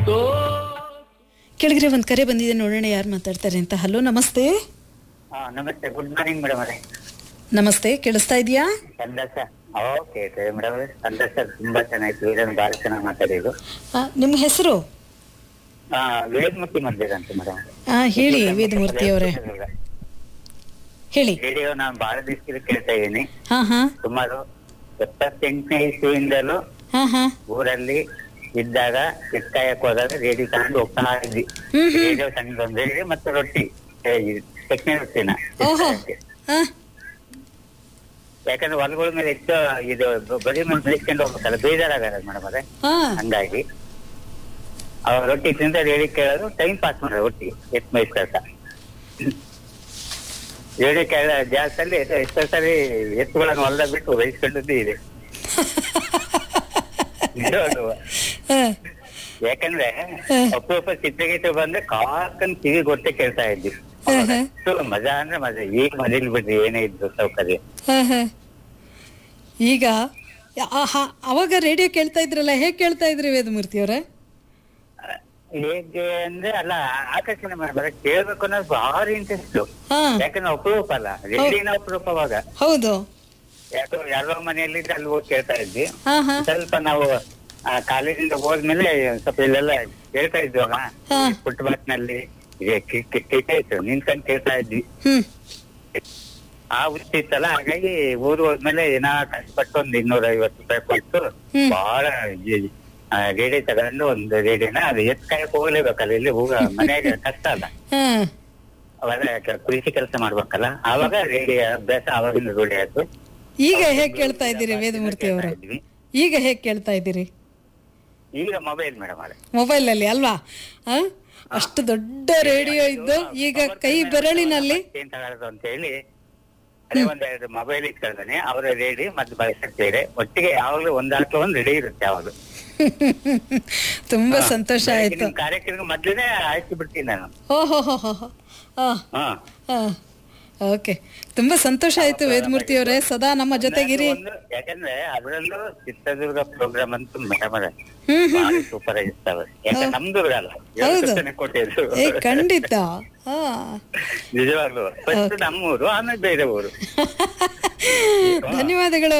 ಕೆಳಗಡೆ ಒಂದು ಕರೆ ಬಂದಿದೆ ನೋಡೋಣ ಯಾರು ಮಾತಾಡ್ತಾರೆ ಅಂತ ಹಲೋ ನಮಸ್ತೆ ಹಾ ನಮಸ್ತೆ ಗುಡ್ ಮಾರ್ನಿಂಗ್ ಮೇಡಮ್ ಅವರೇ ನಮಸ್ತೆ ಕೇಳಿಸ್ತಾ ಇದೆಯಾ ಸಂದರ್ಶ ಓಕೆ ಮೇಡಮ್ ಅವರೇ ಸಂದರ್ಶ ತುಂಬಾ ಚೆನ್ನಾಗಿತ್ತು ಇದನ್ನು ಭಾಳ ಚೆನ್ನಾಗಿ ಮಾತಾಡಿದ್ರು ನಿಮ್ಮ ಹೆಸರು ಹಾ ವೇದಮೂರ್ತಿ ಮಂದಿರ ಅಂತ ಮೇಡಮ್ ಆ, ಹೇಳಿ ವೇದಮೂರ್ತಿ ಅವರೇ ಹೇಳಿ ರೇಡಿಯೋ ನಾನು ಬಹಳ ದಿವಸದಿಂದ ಕೇಳ್ತಾ ಇದ್ದೀನಿ ಹಾ ಹಾ ಸುಮಾರು ಎಪ್ಪತ್ತೆಂಟನೇ ಇಸ್ವಿಯಿಂದಲೂ ಹಾ ಹಾ ಊರಲ್ಲಿ ಇದ್ದಾಗ ಎತ್ತಾಯಕ್ ಹೋದಾಗ ರೇಡಿಯೋ ತಗೊಂಡು ಹೋಗ್ತಾ ಇದ್ವಿ ಹ್ಮ್ ಹ್ಮ್ ರೇಡಿಯೋ ಸಣ್ಣದು ಒಂದು ರೇಡಿಯೋ ಮತ್ತೆ ರೊಟ್ಟಿ ಚಟ್ನಿ ರೊಟ್ಟಿನ ಓಹೋ ಹಾ ಯಾಕಂದ್ರೆ ಹೊಲಗಳ ಮೇಲೆ ಹೆಚ್ಚು ಇದು ಬರೀ ಮೇಲೆ ಬೆಳೆಸ್ಕೊಂಡು ಹೋಗ್ಬೇಕಲ್ಲ ಬೇಜಾರಾಗಲ್ಲ ಮೇಡಮ್ ಅದೇ ಹಾ ಹಂಗಾಗಿ ಅವ್ರ ರೊಟ್ಟಿ ತಿಂದ ರೇಡಿ ಕೇಳೋದು ಟೈಮ್ ಪಾಸ್ ಮಾಡೋದು ರೊಟ್ಟಿ ಎತ್ ಮೈಸ್ಕೊಳ್ತಾ ರೇಡಿ ಕೇಳ ಜಾಸ್ತಿ ಎಷ್ಟೋ ಸರಿ ಎತ್ತುಗಳನ್ನು ಹೊಲ್ದಾಗ ಬಿಟ್ಟು ವಹಿಸ್ಕೊಂಡದ್ದು ಇದೆ ನಿಜವಾಗ್ಲೂ. ಹಾ ಯಾಕಂದ್ರೆ ಹ. ಅಪರೂಪ ಚಿತ್ರಗೀತೆ ಬಂದ್ರೆ ಕಾಕನ್ ಕಿವಿ ಗೊತ್ತೇ ಕೇಳ್ತಾ ಇದ್ವಿ ಹ, ಹ. ಅಷ್ಟು ಮಜಾ ಅಂದ್ರೆ ಮಜಾ ಈಗ ಮನೇಲಿ ಬಿಡ್ರಿ ಏನೇ ಇದ್ದು ಸೌಕರ್ಯ ಹಾ, ಹಾ. ಈಗ ಆಹಾ, ಅವಾಗ ರೇಡಿಯೋ ಕೇಳ್ತಾ ಇದ್ರಲ್ಲ ಹೇಗೆ ಕೇಳ್ತಾ ಇದ್ರಿ ವೇದಮೂರ್ತಿ ಅವರೇ ಹೇಗೆ ಅಂದ್ರೆ ಅಲ್ಲ ಆಕರ್ಷಣೆ ಮಾಡ್ಬಾರ ಕೇಳ್ಬೇಕು ಅನ್ನೋದು ಭಾರಿ ಇಂಟ್ರೆಸ್ಟ್ ಹಾ ಯಾಕಂದ್ರೆ ಅಪರೂಪ ಅಲ್ಲ ರೇಡಿಯೋನ ಅಪರೂಪ ಅವಾಗ ಹೌದು ಯಾಕೋ ಯಾರೋ ಮನೆಯಲ್ಲಿ ಅಲ್ಲಿ ಹೋಗಿ ಕೇಳ್ತಾ ಇದ್ವಿ ಹಾ ಹಾ ಸ್ವಲ್ಪ ನಾವು ಕಾಲೇಜಿಂದ ಹೋದ್ಮೇಲೆ ಸ್ವಲ್ಪ ಇಲ್ಲೆಲ್ಲ ಕೇಳ್ತಾ ಇದ್ವಲ್ಲ ಹಾ. ಫುಟ್ಬಾತ್ ಇತ್ತು ನಿಂತ್ಕೊಂಡು ಕೇಳ್ತಾ ಇದ್ವಿ ಹ್ಮ್ ಆ ಹುಚ್ಚು ಇತ್ತಲ್ಲ ಹಾಗಾಗಿ ಊರು ಹೋದ್ಮೇಲೆ ಏನೋ ಕಷ್ಟಪಟ್ಟು ಒಂದ್ ಇನ್ನೂರ ಐವತ್ತು ರೂಪಾಯಿ ಕೊಟ್ಟು ಹ್ಮ್. ಬಹಳ ರೇಡಿಯೋ ತಗೊಂಡು ಒಂದು ರೇಡಿಯೋನ ಅದು ಎತ್ ಕಾಯಕ್ ಹೋಗ್ಲೇಬೇಕಲ್ಲ ಇಲ್ಲಿ ಹೋಗ ಮನೆಯಾಗ ಕಷ್ಟ ಅಲ್ಲ ಹಾ ಅವೆಲ್ಲ ಕ- ಕೃಷಿ ಕೆಲಸ ಮಾಡ್ಬೇಕಲ್ಲ ಆವಾಗ ರೇಡಿಯೋ ಅಭ್ಯಾಸ ಆವಾಗಿನ ರೂಢಿ ಆಯ್ತು ಈಗ ಹೇಗ್ ಕೇಳ್ತಾ ಇದ್ದೀರಿ ವೇದಮೂರ್ತಿ ಅವರೇ ಇದ್ವಿ. ಈಗ ಹೇಗ್ ಕೇಳ್ತಾ ಇದ್ದೀರಿ ಈಗ ಮೊಬೈಲ್ ಮೇಡಮ್ ಅಲ್ಲ ಮೊಬೈಲ್ ಅಲ್ಲಿ ಅಲ್ವಾ ಆ? ಅಷ್ಟು ದೊಡ್ಡ ರೇಡಿಯೋ ಇದ್ದು ಈಗ ಕೈ ಬೆರಳಿನಲ್ಲಿ ಏನ್ ತಗೊಳ್ಳೋದು ಅಂತ ಹೇಳಿ ಅದೇ ಒಂದೆರಡು ಮೊಬೈಲ್ ಇಟ್ಕೊಳ್ತಾನೆ ಅವರ ರೇಡಿ ಮತ್ತೆ ಬಳಸುತ್ತೇವೆ ಒಟ್ಟಿಗೆ ಯಾವಾಗ್ಲೂ ಒಂದಾಗ್ಲೂ ಒಂದ್ ರೆಡಿ ಇರುತ್ತೆ ಯಾವಾಗ ತುಂಬಾ ಸಂತೋಷ ಆಯ್ತು ನಿಮ್ ಕಾರ್ಯಕ್ರಮ ಮೊದ್ಲನೇ ಆಯ್ತು ಬಿಡ್ತೀನಿ ನಾನು ಓಹೋ ಹೋ ಹೋ ಹೋ. ಆ, ಹಾ ಆ. ಓಕೆ ತುಂಬಾ ಸಂತೋಷ ಆಯ್ತು ವೇದಮೂರ್ತಿ ಅವರೇ ಸದಾ ನಮ್ಮ ಜೊತೆಗಿರಿ ಒಂದು ಯಾಕಂದ್ರೆ ಅದರಲ್ಲೂ ಚಿತ್ರದುರ್ಗ ಪ್ರೋಗ್ರಾಮ್ ಅಂತೂ ಮೇಡಮ್ ಹ್ಮ್ ಹ್ಮ್ ಭಾರಿ ಸೂಪರ್ ಆಗಿರ್ತಾವೆ ಯಾಕಂದ್ರೆ ನಮ್ದು ಅಲ್ಲ ಹೌದು. ಕೊಟ್ಟಿದ್ರು ಏ ಖಂಡಿತ ಹಾ ನಿಜವಾಗ್ಲು ಫಸ್ಟ್ ನಮ್ಮೂರು ಆಮೇಲೆ ಬೇರೆ ಊರು ಧನ್ಯವಾದಗಳು